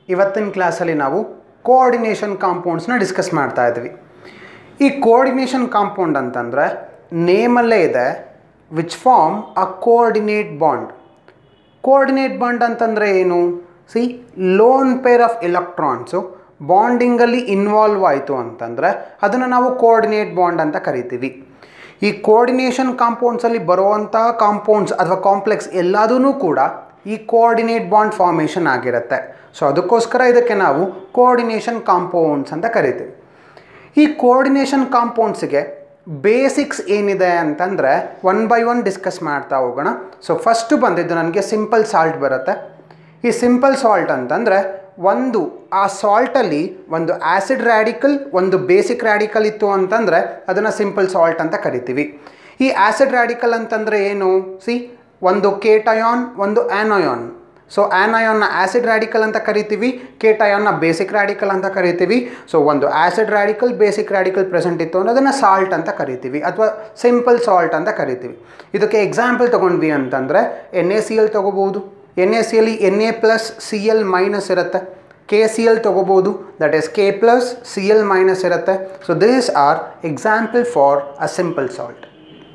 ಇವತ್ತಿನ ಕ್ಲಾಸಲ್ಲಿ ನಾವು ಕೋಆರ್ಡಿನೇಷನ್ ಕಾಂಪೌಂಡ್ಸ್ನ ಡಿಸ್ಕಸ್ ಮಾಡ್ತಾ ಇದ್ವಿ ಈ ಕೋಆರ್ಡಿನೇಷನ್ ಕಾಂಪೌಂಡ್ ಅಂತಂದರೆ ನೇಮಲ್ಲೇ ಇದೆ which form a coordinate bond coordinate bond ಅಂತಂದರೆ ಏನು see lone pair of electrons ಬಾಂಡಿಂಗಲ್ಲಿ ಇನ್ವಾಲ್ವ್ ಆಯಿತು ಅಂತಂದರೆ ಅದನ್ನು ನಾವು ಕೋಆರ್ಡಿನೇಟ್ ಬಾಂಡ್ ಅಂತ ಕರಿತೀವಿ ಈ ಕೋಆರ್ಡಿನೇಷನ್ ಕಾಂಪೌಂಡ್ಸಲ್ಲಿ ಬರುವಂಥ ಕಾಂಪೌಂಡ್ಸ್ ಅಥವಾ ಕಾಂಪ್ಲೆಕ್ಸ್ ಎಲ್ಲದೂ ಕೂಡ ಈ ಕೋಆರ್ಡಿನೇಟ್ ಬಾಂಡ್ ಫಾರ್ಮೇಷನ್ ಆಗಿರುತ್ತೆ ಸೊ ಅದಕ್ಕೋಸ್ಕರ ಇದಕ್ಕೆ ನಾವು ಕೋಆರ್ಡಿನೇಷನ್ ಕಾಂಪೌಂಡ್ಸ್ ಅಂತ ಕರಿತೀವಿ ಈ ಕೋಆರ್ಡಿನೇಷನ್ ಕಾಂಪೌಂಡ್ಸಿಗೆ ಬೇಸಿಕ್ಸ್ ಏನಿದೆ ಅಂತಂದರೆ ಒನ್ ಬೈ ಒನ್ ಡಿಸ್ಕಸ್ ಮಾಡ್ತಾ ಹೋಗೋಣ ಸೊ ಫಸ್ಟು ಬಂದಿದ್ದು ನನಗೆ ಸಿಂಪಲ್ ಸಾಲ್ಟ್ ಬರುತ್ತೆ ಈ ಸಿಂಪಲ್ ಸಾಲ್ಟ್ ಅಂತಂದರೆ ಒಂದು ಆ ಸಾಲ್ಟಲ್ಲಿ ಒಂದು ಆ್ಯಸಿಡ್ ರ್ಯಾಡಿಕಲ್ ಒಂದು ಬೇಸಿಕ್ ರ್ಯಾಡಿಕಲ್ ಇತ್ತು ಅಂತಂದರೆ ಅದನ್ನು ಸಿಂಪಲ್ ಸಾಲ್ಟ್ ಅಂತ ಕರಿತೀವಿ ಈ ಆ್ಯಸಿಡ್ ರ್ಯಾಡಿಕಲ್ ಅಂತಂದರೆ ಏನು ಸಿ ಒಂದು ಕೇಟಯಾನ್ ಒಂದು ಆ್ಯನಯಾನ್ ಸೊ ಆ್ಯನಯಾನ್ನ ಆ್ಯಸಿಡ್ ರ್ಯಾಡಿಕಲ್ ಅಂತ ಕರಿತೀವಿ ಕೇಟಯಾನ್ನ ಬೇಸಿಕ್ ರ್ಯಾಡಿಕಲ್ ಅಂತ ಕರಿತೀವಿ ಸೊ ಒಂದು acid radical basic radical present ಇತ್ತು ಅಂದರೆ ಅದನ್ನು ಸಾಲ್ಟ್ ಅಂತ ಕರಿತೀವಿ ಅಥವಾ ಸಿಂಪಲ್ ಸಾಲ್ಟ್ ಅಂತ ಕರಿತೀವಿ ಇದಕ್ಕೆ ಎಕ್ಸಾಂಪಲ್ ತೊಗೊಂಡ್ವಿ ಅಂತಂದರೆ ಎನ್ ಎ ಸಿ ಎಲ್ ತೊಗೋಬೋದು ಎನ್ ಎ ಸಿ ಎಲ್ಲಿ N A plus C L minus ಇರುತ್ತೆ ಕೆ ಸಿ ಎಲ್ ತೊಗೋಬೋದು that is K plus C L minus ಇರುತ್ತೆ so this are example for a simple salt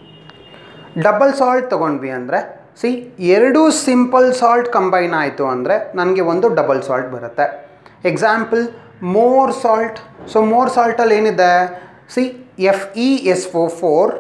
double salt ತೊಗೊಂಡ್ವಿ ಅಂದರೆ C ಎರಡೂ simple salt combine ಆಯಿತು ಅಂದರೆ ನನಗೆ ಒಂದು ಡಬಲ್ ಸಾಲ್ಟ್ ಬರುತ್ತೆ example Mohr salt so Mohr ಸಾಲ್ಟಲ್ಲಿ ಏನಿದೆ ಸಿ ಎಫ್ ಇ ಎಸ್ ಫೋ four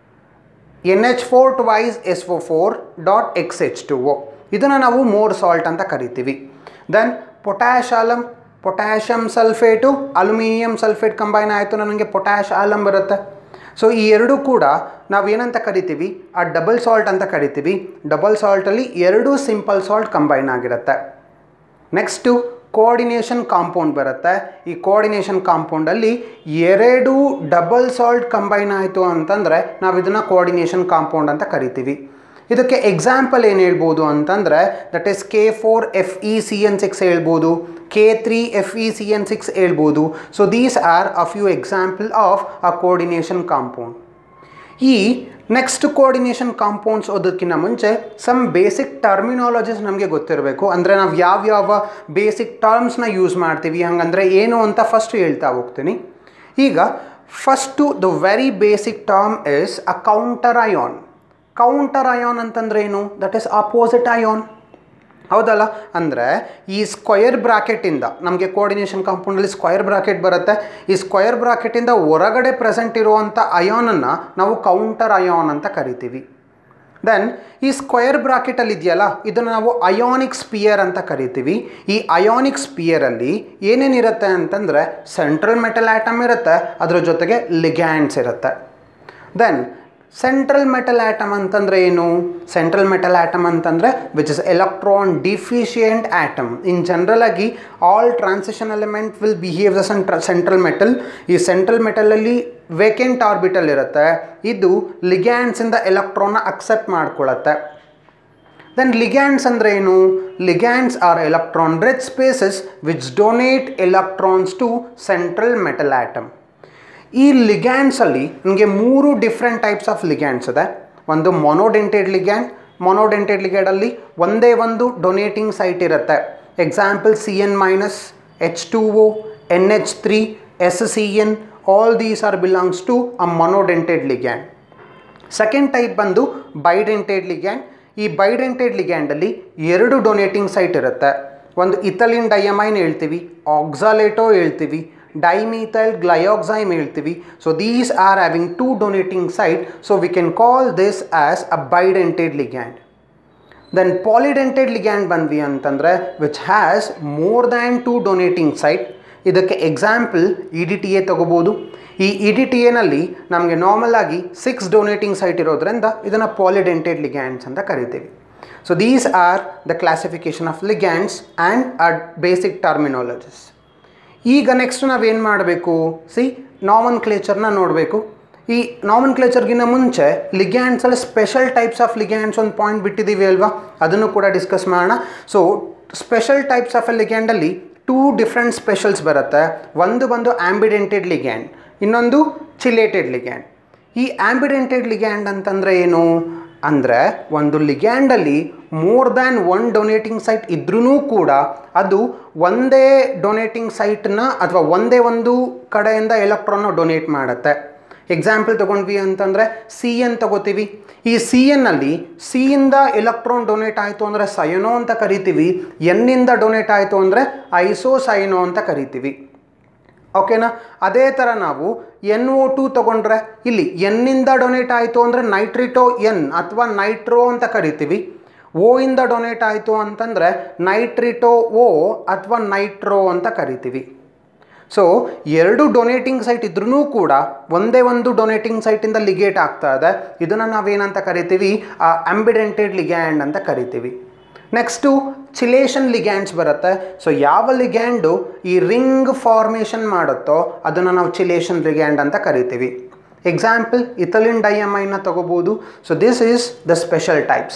N H four twice S O four dot X H two O ಇದನ್ನು ನಾವು ಮೋರ್ ಸಾಲ್ಟ್ ಅಂತ ಕರಿತೀವಿ then potash alum potassium sulphate aluminium sulphate combine ಆಯಿತು ನನಗೆ potash Alam ಬರುತ್ತೆ ಸೊ ಈ ಎರಡೂ ಕೂಡ ನಾವು ಏನಂತ ಕರಿತೀವಿ ಆ ಡಬಲ್ ಸಾಲ್ಟ್ ಅಂತ ಕರಿತೀವಿ ಡಬಲ್ ಸಾಲ್ಟಲ್ಲಿ ಎರಡೂ ಸಿಂಪಲ್ ಸಾಲ್ಟ್ ಕಂಬೈನ್ ಆಗಿರುತ್ತೆ ನೆಕ್ಸ್ಟು ಕೋಆರ್ಡಿನೇಷನ್ ಕಾಂಪೌಂಡ್ ಬರುತ್ತೆ ಈ ಕೋಆರ್ಡಿನೇಷನ್ ಕಾಂಪೌಂಡಲ್ಲಿ ಎರಡು ಡಬಲ್ ಸಾಲ್ಟ್ ಕಂಬೈನ್ ಆಯಿತು ಅಂತಂದರೆ ನಾವು ಇದನ್ನು ಕೋಆರ್ಡಿನೇಷನ್ ಕಾಂಪೌಂಡ್ ಅಂತ ಕರಿತೀವಿ ಇದಕ್ಕೆ ಎಕ್ಸಾಂಪಲ್ ಏನು ಹೇಳ್ಬೋದು ಅಂತಂದರೆ that is K four F E C N six ಹೇಳ್ಬೋದು K three F E C N six ಹೇಳ್ಬೋದು so these are a few example of a coordination compound ಈ ನೆಕ್ಸ್ಟ್ ಕೋಆರ್ಡಿನೇಷನ್ ಕಾಂಪೌಂಡ್ಸ್ ಓದೋದಕ್ಕಿಂತ ಮುಂಚೆ ಸಮ್ ಬೇಸಿಕ್ ಟರ್ಮಿನಾಲಜೀಸ್ ನಮಗೆ ಗೊತ್ತಿರಬೇಕು ಅಂದರೆ ನಾವು ಯಾವ್ಯಾವ ಬೇಸಿಕ್ ಟರ್ಮ್ಸ್ನ ಯೂಸ್ ಮಾಡ್ತೀವಿ ಹಂಗಂದರೆ ಏನು ಅಂತ ಫಸ್ಟ್ ಹೇಳ್ತಾ ಹೋಗ್ತೀನಿ ಈಗ first the very basic term is a counter ion counter ion ಅಂತಂದ್ರೆ ಏನು ದಟ್ ಈಸ್ ಅಪೋಸಿಟ್ ಅಯಾನ್ ಹೌದಲ್ಲ ಅಂದರೆ ಈ ಸ್ಕ್ವಯರ್ ಬ್ರಾಕೆಟಿಂದ ನಮಗೆ ಕೋಆರ್ಡಿನೇಷನ್ ಕಾಂಪೌಂಡಲ್ಲಿ ಸ್ಕ್ವಯರ್ ಬ್ರಾಕೆಟ್ ಬರುತ್ತೆ ಈ ಸ್ಕ್ವಯರ್ ಬ್ರಾಕೆಟಿಂದ ಹೊರಗಡೆ ಪ್ರೆಸೆಂಟ್ ಇರುವಂಥ ಅಯಾನನ್ನು ನಾವು ಕೌಂಟರ್ ಅಯಾನ್ ಅಂತ ಕರಿತೀವಿ ದೆನ್ ಈ ಸ್ಕ್ವಯರ್ ಬ್ರಾಕೆಟಲ್ಲಿ ಇದೆಯಲ್ಲ ಇದನ್ನು ನಾವು ಅಯಾನಿಕ್ ಸ್ಪಿಯರ್ ಅಂತ ಕರಿತೀವಿ ಈ ಅಯಾನಿಕ್ ಸ್ಪಿಯರಲ್ಲಿ ಏನೇನಿರುತ್ತೆ ಅಂತಂದರೆ ಸೆಂಟ್ರಲ್ ಮೆಟಲ್ ಆ್ಯಟಮ್ ಇರುತ್ತೆ ಅದರ ಜೊತೆಗೆ ಲಿಗ್ಯಾಂಡ್ಸ್ ಇರುತ್ತೆ ದೆನ್ ಸೆಂಟ್ರಲ್ ಮೆಟಲ್ ಆ್ಯಟಮ್ ಅಂತಂದರೆ ಏನು ಸೆಂಟ್ರಲ್ ಮೆಟಲ್ ಆ್ಯಟಮ್ ಅಂತಂದರೆ which is electron deficient atom in general ಆಗಿ all transition element will behave the ಸೆಂಟ್ರ ಸೆಂಟ್ರಲ್ ಮೆಟಲ್ ಈ ಸೆಂಟ್ರಲ್ ಮೆಟಲಲ್ಲಿ ವೇಕೆಂಟ್ ಆರ್ಬಿಟಲ್ ಇರುತ್ತೆ ಇದು ಲಿಗ್ಯಾಂಡ್ಸಿಂದ ಎಲೆಕ್ಟ್ರಾನ್ನ ಅಕ್ಸೆಪ್ಟ್ ಮಾಡ್ಕೊಳ್ಳುತ್ತೆ ದೆನ್ ಲಿಗ್ಯಾಂಡ್ಸ್ ಅಂದರೆ ಏನು ligands are electron rich spaces which donate electrons to central metal atom ಈ ಲಿಗ್ಯಾಂಡ್ಸಲ್ಲಿ ನನಗೆ ಮೂರು ಡಿಫ್ರೆಂಟ್ ಟೈಪ್ಸ್ ಆಫ್ ಲಿಗ್ಯಾಂಡ್ಸ್ ಇದೆ ಒಂದು ಮೊನೋಡೆಂಟೆಡ್ ಲಿಗ್ಯಾಂಡ್ ಮೊನೋಡೆಂಟೆಡ್ ಲಿಗ್ಯಾಂಡಲ್ಲಿ ಒಂದೇ ಒಂದು ಡೊನೇಟಿಂಗ್ ಸೈಟ್ ಇರುತ್ತೆ example C N minus H two O N H three S C N all these are belongs to a monodentate ligand second type ಬಂದು ಬೈಡೆಂಟೆಡ್ ಲಿಗ್ಯಾಂಡ್ ಈ ಬೈಡೆಂಟೆಡ್ ಲಿಗ್ಯಾಂಡಲ್ಲಿ ಎರಡು donating site ಇರುತ್ತೆ ಒಂದು ಇಥಲಿನ್ ಡಯಮೈನ್ ಹೇಳ್ತೀವಿ ಆಕ್ಸಾಲೇಟೋ ಹೇಳ್ತೀವಿ dimethyl glyoxime ಹೇಳ್ತೀವಿ so these are having two donating site so we can call this as a bidentate ligand then polydentate ligand ಬಂದ್ವಿ ಅಂತಂದರೆ which has more than two donating site ಇದಕ್ಕೆ example E D T A ತೊಗೋಬೋದು ಈ E D T ಎನಲ್ಲಿ ನಮಗೆ normal ಆಗಿ six donating site ಇರೋದ್ರಿಂದ ಇದನ್ನು ಪಾಲಿಡೆಂಟೆಡ್ ligands ಅಂತ ಕರಿತೀವಿ so these are the classification of ligands and a basic terminologies ಈಗ ನೆಕ್ಸ್ಟ್ ನಾವೇನು ಮಾಡಬೇಕು ಸಿ ನಾಮನ್ ಕ್ಲೇಚರ್ನ ನೋಡಬೇಕು ಈ ನಾಮನ್ ಕ್ಲೇಚರ್ಗಿಂತ ಮುಂಚೆ ಲಿಗ್ಯಾಂಡ್ಸಲ್ಲಿ ಸ್ಪೆಷಲ್ ಟೈಪ್ಸ್ ಆಫ್ ಲಿಗ್ಯಾಂಡ್ಸ್ ಒಂದು ಪಾಯಿಂಟ್ ಬಿಟ್ಟಿದ್ದೀವಿ ಅಲ್ವಾ ಅದನ್ನು ಕೂಡ ಡಿಸ್ಕಸ್ ಮಾಡೋಣ so special types of a ಲಿಗ್ಯಾಂಡಲ್ಲಿ ಟೂ ಡಿಫ್ರೆಂಟ್ ಸ್ಪೆಷಲ್ಸ್ ಬರುತ್ತೆ ಒಂದು ಬಂದು ಆಂಬಿಡೆಂಟೆಡ್ ಲಿಗ್ಯಾಂಡ್ ಇನ್ನೊಂದು ಚಿಲೇಟೆಡ್ ಲಿಗ್ಯಾಂಡ್ ಈ ಆಂಬಿಡೆಂಟೆಡ್ ಲಿಗ್ಯಾಂಡ್ ಅಂತಂದರೆ ಏನು ಅಂದರೆ ಒಂದು ಲಿಗ್ಯಾಂಡಲ್ಲಿ more than one donating site ಇದ್ರೂ ಕೂಡ ಅದು ಒಂದೇ ಡೊನೇಟಿಂಗ್ ಸೈಟ್ನ ಅಥವಾ ಒಂದೇ ಒಂದು ಕಡೆಯಿಂದ ಎಲೆಕ್ಟ್ರಾನ್ನ ಡೊನೇಟ್ ಮಾಡುತ್ತೆ ಎಕ್ಸಾಂಪಲ್ ತೊಗೊಂಡ್ವಿ ಅಂತಂದರೆ ಸಿ ಎನ್ ತಗೋತೀವಿ ಈ ಸಿ ಎನ್ನಲ್ಲಿ ಸಿಯಿಂದ ಎಲೆಕ್ಟ್ರಾನ್ ಡೊನೇಟ್ ಆಯಿತು ಅಂದರೆ ಸಯನೋ ಅಂತ ಕರಿತೀವಿ ಎನ್ನಿಂದ ಡೊನೇಟ್ ಆಯಿತು ಅಂದರೆ ಐಸೋಸೈನೋ ಅಂತ ಕರಿತೀವಿ ಓಕೆನಾ ಅದೇ ಥರ ನಾವು ಎನ್ ಒ ಟು ತೊಗೊಂಡ್ರೆ ಇಲ್ಲಿ ಎನ್ನಿಂದ ಡೊನೇಟ್ ಆಯಿತು ಅಂದರೆ ನೈಟ್ರಿಟೋ ಎನ್ ಅಥವಾ ನೈಟ್ರೋ ಅಂತ ಕರಿತೀವಿ ಓ ಇಂದ ಡೊನೇಟ್ ಆಯಿತು ಅಂತಂದರೆ ನೈಟ್ರಿಟೋ ಓ ಅಥವಾ ನೈಟ್ರೋ ಅಂತ ಕರಿತೀವಿ ಸೊ ಎರಡು ಡೊನೇಟಿಂಗ್ ಸೈಟ್ ಇದ್ರೂ ಕೂಡ ಒಂದೇ ಒಂದು ಡೊನೇಟಿಂಗ್ ಸೈಟಿಂದ ಲಿಗೇಟ್ ಆಗ್ತಾ ಇದೆ ಇದನ್ನು ನಾವೇನಂತ ಕರಿತೀವಿ ಆಂಬಿಡೆಂಟೆಡ್ ಲಿಗ್ಯಾಂಡ್ ಅಂತ ಕರಿತೀವಿ ನೆಕ್ಸ್ಟು ಚಿಲೇಷನ್ ಲಿಗ್ಯಾಂಡ್ಸ್ ಬರುತ್ತೆ ಸೊ ಯಾವ ಲಿಗ್ಯಾಂಡು ಈ ರಿಂಗ್ ಫಾರ್ಮೇಷನ್ ಮಾಡುತ್ತೋ ಅದನ್ನು ನಾವು ಚಿಲೇಷನ್ ಲಿಗ್ಯಾಂಡ್ ಅಂತ ಕರಿತೀವಿ ಎಕ್ಸಾಂಪಲ್ ಇಥಲಿನ್ ಡೈಯಮೈನ್ನ ತಗೋಬೋದು so this is the special types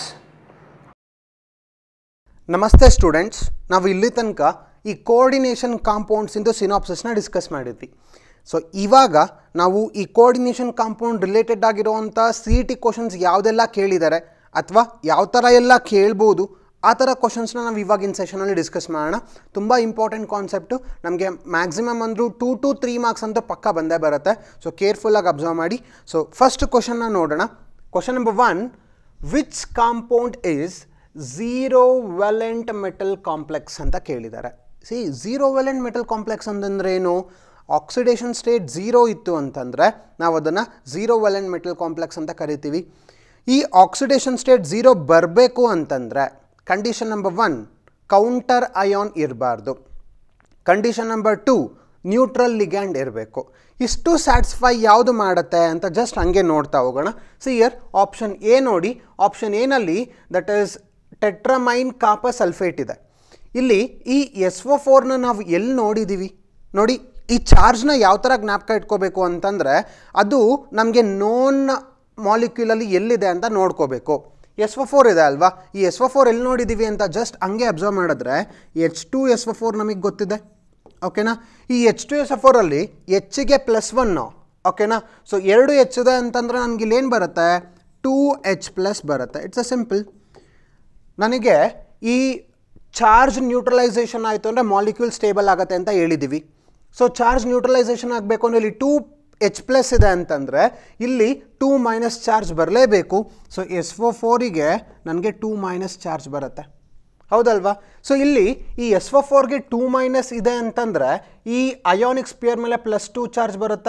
ನಮಸ್ತೆ ಸ್ಟೂಡೆಂಟ್ಸ್ ನಾವು ಇಲ್ಲಿ ತನಕ ಈ ಕೋಆರ್ಡಿನೇಷನ್ ಕಾಂಪೌಂಡ್ಸಿಂದು ಸಿನಾಪ್ಸಸ್ನ ಡಿಸ್ಕಸ್ ಮಾಡಿದ್ವಿ ಸೊ ಇವಾಗ ನಾವು ಈ ಕೋಆರ್ಡಿನೇಷನ್ ಕಾಂಪೌಂಡ್ ರಿಲೇಟೆಡ್ ಆಗಿರೋವಂಥ ಸಿ ಇ ಟಿ ಕ್ವಶನ್ಸ್ ಯಾವುದೆಲ್ಲ ಕೇಳಿದ್ದಾರೆ ಅಥವಾ ಯಾವ ಥರ ಎಲ್ಲ ಕೇಳ್ಬೋದು ಆ ಥರ ಕ್ವಶನ್ಸ್ನ ನಾವು ಇವಾಗಿನ ಸೆಷನಲ್ಲಿ ಡಿಸ್ಕಸ್ ಮಾಡೋಣ ತುಂಬ ಇಂಪಾರ್ಟೆಂಟ್ ಕಾನ್ಸೆಪ್ಟು ನಮಗೆ ಮ್ಯಾಕ್ಸಿಮಮ್ ಅಂದರೂ ಟೂ ಟು ತ್ರೀ ಮಾರ್ಕ್ಸ್ ಅಂತೂ ಪಕ್ಕ ಬಂದೇ ಬರುತ್ತೆ ಸೊ ಕೇರ್ಫುಲ್ಲಾಗಿ ಅಬ್ಸರ್ವ್ ಮಾಡಿ ಸೊ ಫಸ್ಟ್ ಕ್ವಶನ್ನ ನೋಡೋಣ question number one which compound is zero valent metal complex ಅಂತ ಕೇಳಿದ್ದಾರೆ see zero valent metal complex ಅಂತಂದ್ರೆ ಏನು ಆಕ್ಸಿಡೇಷನ್ ಸ್ಟೇಟ್ ಝೀರೋ ಇತ್ತು ಅಂತಂದರೆ ನಾವು ಅದನ್ನು ಝೀರೋ ವೆಲೆಂಟ್ ಮೆಟಲ್ ಕಾಂಪ್ಲೆಕ್ಸ್ ಅಂತ ಕರಿತೀವಿ ಈ ಆಕ್ಸಿಡೇಷನ್ ಸ್ಟೇಟ್ ಝೀರೋ ಬರಬೇಕು ಅಂತಂದರೆ condition number one counter ion ಇರಬಾರ್ದು condition number two neutral ligand ಇರಬೇಕು ಇಷ್ಟು ಸ್ಯಾಟಿಸ್ಫೈ ಯಾವುದು ಮಾಡುತ್ತೆ ಅಂತ ಜಸ್ಟ್ ಹಂಗೆ ನೋಡ್ತಾ ಹೋಗೋಣ ಸಿ ಇಯರ್ ಆಪ್ಷನ್ ಎ ನೋಡಿ ಆಪ್ಷನ್ ಎನಲ್ಲಿ that is tetrammine copper sulphate ಇದೆ ಇಲ್ಲಿ ಈ ಎಸ್ ಒ ಫೋರ್ನ ನಾವು ಎಲ್ಲಿ ನೋಡಿದ್ದೀವಿ ನೋಡಿ ಈ ಚಾರ್ಜ್ನ ಯಾವ ಥರ ಜ್ಞಾಪಕ ಇಟ್ಕೋಬೇಕು ಅಂತಂದರೆ ಅದು ನಮಗೆ ನೋನ್ ಮಾಲಿಕ್ಯೂಲಲ್ಲಿ ಎಲ್ಲಿದೆ ಅಂತ ನೋಡ್ಕೋಬೇಕು ಎಸ್ ಒ ಫೋರ್ ಇದೆ ಅಲ್ವಾ ಈ ಎಸ್ ಒ ಫೋರ್ ಎಲ್ಲಿ ನೋಡಿದ್ದೀವಿ ಅಂತ ಜಸ್ಟ್ ಹಂಗೆ ಅಬ್ಸರ್ವ್ ಮಾಡಿದ್ರೆ H two S O four ನಮಗೆ ಗೊತ್ತಿದೆ ಓಕೆನಾ ಈ ಎಚ್ ಟು ಎಸ್ ಒ ಫೋರಲ್ಲಿ ಎಚ್ಗೆ ಪ್ಲಸ್ ಒನ್ನು ಓಕೆನಾ ಸೊ ಎರಡು ಎಚ್ ಇದೆ ಅಂತಂದರೆ ನನಗೆ ಇಲ್ಲೇನು ಬರುತ್ತೆ ಟೂ ಎಚ್ ಪ್ಲಸ್ ಬರುತ್ತೆ ಇಟ್ಸ್ ಅ ಸಿಂಪಲ್ ನನಗೆ ಈ ಚಾರ್ಜ್ ನ್ಯೂಟ್ರಲೈಸೇಷನ್ ಆಯಿತು ಅಂದರೆ ಮಾಲಿಕ್ಯೂಲ್ ಸ್ಟೇಬಲ್ ಆಗುತ್ತೆ ಅಂತ ಹೇಳಿದ್ದೀವಿ ಸೊ ಚಾರ್ಜ್ ನ್ಯೂಟ್ರಲೈಸೇಷನ್ ಆಗಬೇಕು ಅಂದರೆ ಇಲ್ಲಿ ಟೂ ಎಚ್ ಪ್ಲಸ್ ಇದೆ ಅಂತಂದರೆ ಇಲ್ಲಿ ಟೂ ಮೈನಸ್ ಚಾರ್ಜ್ ಬರಲೇಬೇಕು ಸೊ ಎಸ್ ಒ ಫೋರಿಗೆ ನನಗೆ ಟೂ ಮೈನಸ್ ಚಾರ್ಜ್ ಬರುತ್ತೆ ಹೌದಲ್ವಾ ಸೊ ಇಲ್ಲಿ ಈ ಎಸ್ ಒ ಫೋರ್ಗೆ ಟೂ ಮೈನಸ್ ಇದೆ ಅಂತಂದರೆ ಈ ಅಯೋನಿಕ್ ಸ್ಪಿಯರ್ ಮೇಲೆ ಪ್ಲಸ್ ಟೂ ಚಾರ್ಜ್ ಬರುತ್ತಾ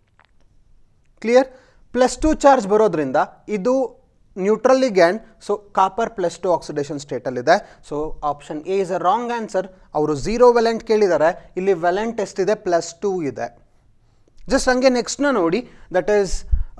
ಕ್ಲಿಯರ್ ಪ್ಲಸ್ ಟು ಚಾರ್ಜ್ ಬರೋದ್ರಿಂದ ಇದು neutral ligand so copper plus two oxidation ಸ್ಟೇಟಲ್ಲಿದೆ so option A is a wrong answer ಅವರು ಝೀರೋ ವೆಲೆಂಟ್ ಕೇಳಿದ್ದಾರೆ ಇಲ್ಲಿ ವೆಲೆಂಟ್ ಎಷ್ಟಿದೆ ಪ್ಲಸ್ ಟೂ ಇದೆ ಜಸ್ಟ್ ಹಂಗೆ ನೆಕ್ಸ್ಟ್ನ ನೋಡಿ ದಟ್ ಈಸ್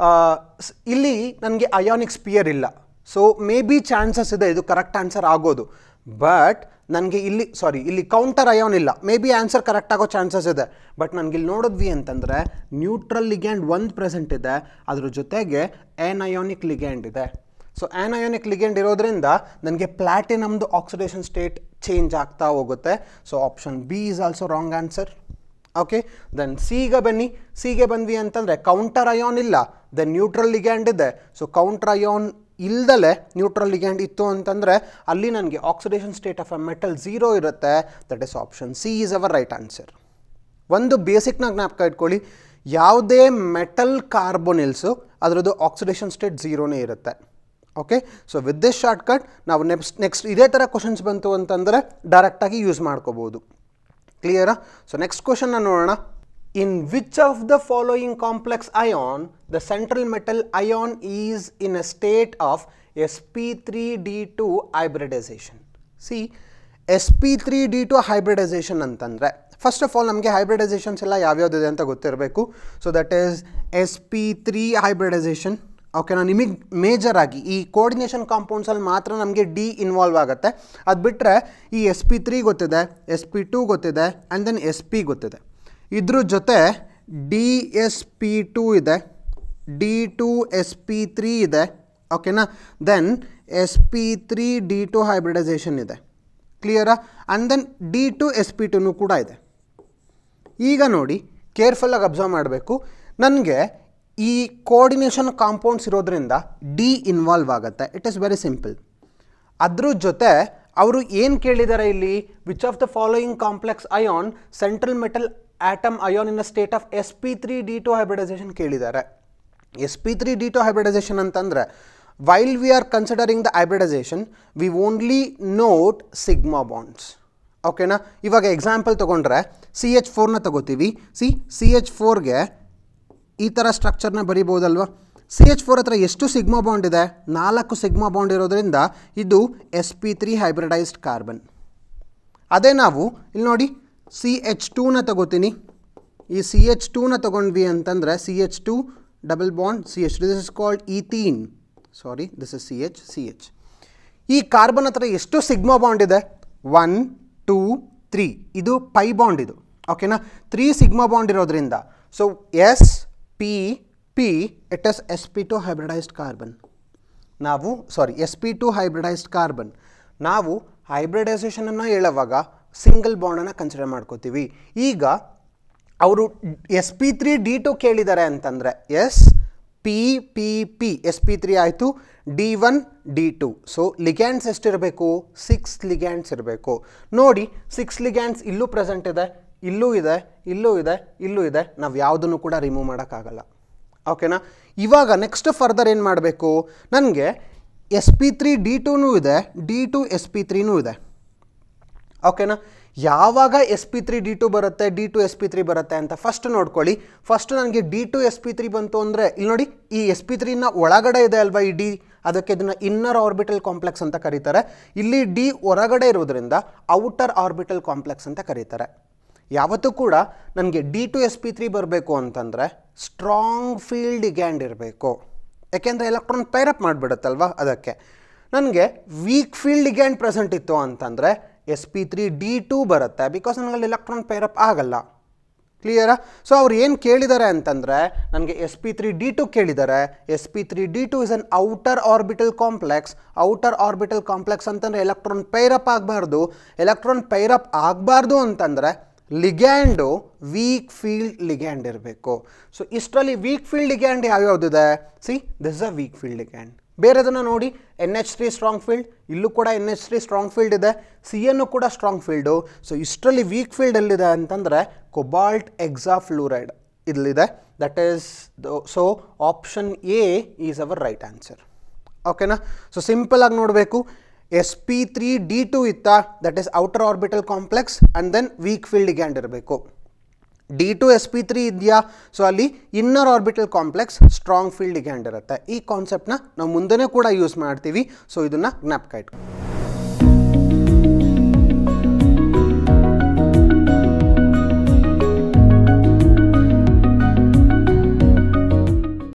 ಇಲ್ಲಿ ನನಗೆ ಅಯಾನಿಕ್ ಸ್ಪಿಯರ್ ಇಲ್ಲ ಸೊ ಮೇ ಬಿ ಚಾನ್ಸಸ್ ಇದೆ ಇದು ಕರೆಕ್ಟ್ ಆನ್ಸರ್ ಆಗೋದು ಬಟ್ ನನಗೆ ಇಲ್ಲಿ ಸಾರಿ ಇಲ್ಲಿ ಕೌಂಟರ್ ಅಯಾನ್ ಇಲ್ಲ ಮೇ ಬಿ ಆನ್ಸರ್ ಕರೆಕ್ಟ್ ಆಗೋ ಚಾನ್ಸಸ್ ಇದೆ ಬಟ್ ನನಗೆ ಇಲ್ಲಿ ನೋಡಿದ್ವಿ ಅಂತಂದರೆ ನ್ಯೂಟ್ರಲ್ ಲಿಗ್ಯಾಂಡ್ ಒಂದು ಪ್ರೆಸೆಂಟ್ ಇದೆ ಅದ್ರ ಜೊತೆಗೆ ಆ್ಯನ್ ಅಯೋನಿಕ್ ಲಿಗ್ಯಾಂಡ್ ಇದೆ ಸೊ ಆ್ಯನ್ ಅಯೋನಿಕ್ ಲಿಗ್ಯಾಂಡ್ ಇರೋದ್ರಿಂದ ನನಗೆ ಪ್ಲಾಟಿನಮ್ದು ಆಕ್ಸಿಡೇಷನ್ ಸ್ಟೇಟ್ ಚೇಂಜ್ ಆಗ್ತಾ ಹೋಗುತ್ತೆ so option B is also wrong answer okay then ಸಿಗೆ ಬನ್ನಿ ಸಿಗೆ ಬಂದ್ವಿ ಅಂತಂದರೆ ಕೌಂಟರ್ ಅಯಾನ್ ಇಲ್ಲ ದೆನ್ ನ್ಯೂಟ್ರಲ್ ಲಿಗ್ಯಾಂಡ್ ಇದೆ ಸೊ ಕೌಂಟರ್ ಅಯಾನ್ ಇಲ್ದಲೆ ನ್ಯೂಟ್ರಲ್ ಲಿಗ್ಯಾಂಡ್ ಇತ್ತು ಅಂತಂದರೆ ಅಲ್ಲಿ ನನಗೆ oxidation state of a metal zero ಇರುತ್ತೆ that is option C is our right answer ಒಂದು ಬೇಸಿಕ್ನ ಜ್ಞಾಪಕ ಇಟ್ಕೊಳ್ಳಿ ಯಾವುದೇ ಮೆಟಲ್ ಕಾರ್ಬೋನಿಲ್ಸು ಅದರದ್ದು ಆಕ್ಸಿಡೇಷನ್ ಸ್ಟೇಟ್ ಝೀರೋನೇ ಇರುತ್ತೆ okay so with this shortcut ನಾವು ನೆಕ್ಸ್ಟ್ ನೆಕ್ಸ್ಟ್ ಇದೇ ಥರ ಕ್ವಶನ್ಸ್ ಬಂತು ಅಂತಂದರೆ ಡೈರೆಕ್ಟಾಗಿ ಯೂಸ್ ಮಾಡ್ಕೋಬೋದು ಕ್ಲಿಯರಾ ಸೊ ನೆಕ್ಸ್ಟ್ ಕ್ವಶನ್ನ ನೋಡೋಣ in which of the following complex ion the central metal ion is in a state of S P three D two hybridisation see S P three D two hybridisation ಅಂತಂದರೆ first of all ನಮಗೆ hybridisations ಎಲ್ಲ ಯಾವ್ಯಾವುದಿದೆ ಅಂತ ಗೊತ್ತಿರಬೇಕು so that is S P three hybridisation ಓಕೆನಾ ನಿಮಗೆ major ಆಗಿ ಈ ಕೋರ್ಡಿನೇಷನ್ ಕಾಂಪೌಂಡ್ಸಲ್ಲಿ ಮಾತ್ರ ನಮಗೆ ಡಿ ಇನ್ವಾಲ್ವ್ ಆಗುತ್ತೆ ಅದು ಬಿಟ್ಟರೆ ಈ ಎಸ್ ಪಿ ತ್ರೀ ಗೊತ್ತಿದೆ ಎಸ್ ಪಿ ಟೂ ಗೊತ್ತಿದೆ ಆ್ಯಂಡ್ ದೆನ್ ಎಸ್ ಪಿ ಗೊತ್ತಿದೆ ಇದ್ರ ಜೊತೆ ಡಿ ಎಸ್ ಪಿ ಟೂ ಇದೆ D two S P three ಇದೆ ಓಕೆನಾ then S P three D two hybridisation ಇದೆ ಕ್ಲಿಯರಾ and then D two S P ಟುನು ಕೂಡ ಇದೆ ಈಗ ನೋಡಿ ಕೇರ್ಫುಲ್ಲಾಗಿ ಅಬ್ಸರ್ವ್ ಮಾಡಬೇಕು ನನಗೆ ಈ ಕೋಆರ್ಡಿನೇಷನ್ ಕಾಂಪೌಂಡ್ಸ್ ಇರೋದ್ರಿಂದ ಡಿ ಇನ್ವಾಲ್ವ್ ಆಗುತ್ತೆ ಇಟ್ ಈಸ್ ವೆರಿ ಸಿಂಪಲ್ ಅದ್ರ ಜೊತೆ ಅವರು ಏನು ಕೇಳಿದ್ದಾರೆ ಇಲ್ಲಿ which of the following complex ion central metal atom ion in the state of S P three D two hybridisation ಕೇಳಿದ್ದಾರೆ S P three D two hybridisation ಅಂತಂದರೆ while we are considering the hybridisation we only note sigma bonds ಓಕೆನಾ ಇವಾಗ example ತೊಗೊಂಡ್ರೆ C H ಫೋರ್ನ ತಗೋತೀವಿ C C H ಫೋರ್ಗೆ ಈ ಥರ ಸ್ಟ್ರಕ್ಚರ್ನ ಬರಿಬೋದಲ್ವಾ C H four ಹತ್ರ ಎಷ್ಟು ಸಿಗ್ಮಾ ಬಾಂಡ್ ಇದೆ ನಾಲ್ಕು ಸಿಗ್ಮಾ ಬಾಂಡ್ ಇರೋದ್ರಿಂದ ಇದು S P three hybridised carbon ಅದೇ ನಾವು ಇಲ್ಲಿ ನೋಡಿ ಸಿ ಎಚ್ ಟೂನ ತಗೋತೀನಿ ಈ ಸಿ ಎಚ್ ಟೂನ ತಗೊಂಡ್ವಿ ಅಂತಂದರೆ C H two double bond C H this is called ethene sorry this is C H C H ಈ ಕಾರ್ಬನ್ ಹತ್ರ ಎಷ್ಟು ಸಿಗ್ಮಾ ಬಾಂಡ್ ಇದೆ ಒನ್ ಟೂ ತ್ರೀ ಇದು ಪೈ ಬಾಂಡ್ ಇದು ಓಕೆನಾ ತ್ರೀ ಸಿಗ್ಮಾ ಬಾಂಡ್ ಇರೋದ್ರಿಂದ so S P P it S S P two hybridised carbon ನಾವು sorry S P two hybridised carbon ನಾವು ಹೈಬ್ರಿಡೈಸೇಷನನ್ನು ಹೇಳುವಾಗ ಸಿಂಗಲ್ ಬಾಂಡನ್ನು ಕನ್ಸಿಡರ್ ಮಾಡ್ಕೋತೀವಿ ಈಗ ಅವರು S P three D two ಕೇಳಿದ್ದಾರೆ ಅಂತಂದರೆ S P P P S P three ಆಯಿತು D one D two so ligands ಎಷ್ಟಿರಬೇಕು ಸಿಕ್ಸ್ ಲಿಗ್ಯಾಂಡ್ಸ್ ಇರಬೇಕು ನೋಡಿ ಸಿಕ್ಸ್ ಲಿಗ್ಯಾಂಡ್ಸ್ ಇಲ್ಲೂ ಪ್ರೆಸೆಂಟ್ ಇದೆ ಇಲ್ಲೂ ಇದೆ ಇಲ್ಲೂ ಇದೆ ಇಲ್ಲೂ ಇದೆ ನಾವು ಯಾವುದನ್ನು ಕೂಡ ರಿಮೂವ್ ಮಾಡೋಕ್ಕಾಗಲ್ಲ ಓಕೆನಾ ಇವಾಗ ನೆಕ್ಸ್ಟ್ ಫರ್ದರ್ ಏನು ಮಾಡಬೇಕು ನನಗೆ ಎಸ್ ಪಿ ತ್ರೀ ಡಿ ಟೂನೂ ಇದೆ ಡಿ ಟು ಎಸ್ ಪಿ ತ್ರೀನೂ ಇದೆ ಓಕೆನಾ ಯಾವಾಗ S P three D two ಬರುತ್ತೆ D two S P three ಬರುತ್ತೆ ಅಂತ ಫಸ್ಟ್ ನೋಡ್ಕೊಳ್ಳಿ ಫಸ್ಟ್ ನನಗೆ D two S P three ಬಂತು ಅಂದರೆ ಇಲ್ಲಿ ನೋಡಿ ಈ ಎಸ್ ಪಿ ತ್ರೀನ ಒಳಗಡೆ ಇದೆ ಅಲ್ವಾ ಈ ಡಿ ಅದಕ್ಕೆ ಇದನ್ನು ಇನ್ನರ್ ಆರ್ಬಿಟಲ್ ಕಾಂಪ್ಲೆಕ್ಸ್ ಅಂತ ಕರೀತಾರೆ ಇಲ್ಲಿ ಡಿ ಹೊರಗಡೆ ಇರೋದ್ರಿಂದ ಔಟರ್ ಆರ್ಬಿಟಲ್ ಕಾಂಪ್ಲೆಕ್ಸ್ ಅಂತ ಕರೀತಾರೆ ಯಾವತ್ತೂ ಕೂಡ ನನಗೆ D two S P three ಬರಬೇಕು ಅಂತಂದರೆ ಸ್ಟ್ರಾಂಗ್ ಫೀಲ್ಡ್ ಗ್ಯಾಂಡ್ ಇರಬೇಕು ಯಾಕೆಂದರೆ ಎಲೆಕ್ಟ್ರಾನ್ ಪೈರಪ್ ಮಾಡಿಬಿಡುತ್ತಲ್ವ ಅದಕ್ಕೆ ನನಗೆ ವೀಕ್ ಫೀಲ್ಡ್ ಗ್ಯಾಂಡ್ ಪ್ರೆಸೆಂಟ್ ಇತ್ತು ಅಂತಂದರೆ S P three D two ಬರುತ್ತೆ ಬಿಕಾಸ್ ನನಗೆ ಎಲೆಕ್ಟ್ರಾನ್ ಪೈರಪ್ ಆಗಲ್ಲ ಕ್ಲಿಯರಾ ಸೊ ಅವ್ರು ಏನು ಕೇಳಿದ್ದಾರೆ ಅಂತಂದರೆ ನನಗೆ S P three D two ಕೇಳಿದ್ದಾರೆ S P three D two is an outer orbital complex outer orbital complex ಅಂತಂದರೆ ಎಲೆಕ್ಟ್ರಾನ್ ಪೈರಪ್ ಆಗಬಾರ್ದು ಎಲೆಕ್ಟ್ರಾನ್ ಪೈರಪ್ ಆಗಬಾರ್ದು ಅಂತಂದರೆ ಲಿಗ್ಯಾಂಡು ವೀಕ್ ಫೀಲ್ಡ್ ಲಿಗ್ಯಾಂಡ್ ಇರಬೇಕು ಸೊ ಇಷ್ಟರಲ್ಲಿ ವೀಕ್ ಫೀಲ್ಡ್ ಲಿಗ್ಯಾಂಡ್ ಯಾವ್ಯಾವುದಿದೆ see this is a weak field ligand ಬೇರೆದನ್ನು ನೋಡಿ N H three strong field ಇಲ್ಲೂ ಕೂಡ N H three strong field ಇದೆ ಸಿ ಎನ್ನು ಕೂಡ ಸ್ಟ್ರಾಂಗ್ ಫೀಲ್ಡು ಸೊ ಇಷ್ಟರಲ್ಲಿ ವೀಕ್ ಫೀಲ್ಡ್ ಎಲ್ಲಿದೆ ಅಂತಂದರೆ ಕೊಬಾಲ್ಟ್ ಎಕ್ಸಾ ಫ್ಲೂರೈಡ್ ಇಲ್ಲಿದೆ that is so option A is our right answer ಓಕೆನಾ ಸೊ ಸಿಂಪಲ್ ಆಗಿ ನೋಡಬೇಕು S P three D two ಇತ್ತ that is outer orbital complex and then weak field ಗ್ಯಾಂಡ್ ಇರಬೇಕು D two S P three ಇದೆಯಾ so ಅಲ್ಲಿ inner orbital complex strong field ಗ್ಯಾಂಡ್ ಇರುತ್ತೆ ಈ ಕಾನ್ಸೆಪ್ಟ್ನ ನಾವು ಮುಂದೆನೇ ಕೂಡ ಯೂಸ್ ಮಾಡ್ತೀವಿ ಸೊ ಇದನ್ನು ಜ್ಞಾಪಕ ಇಟ್ಕೊಂಡು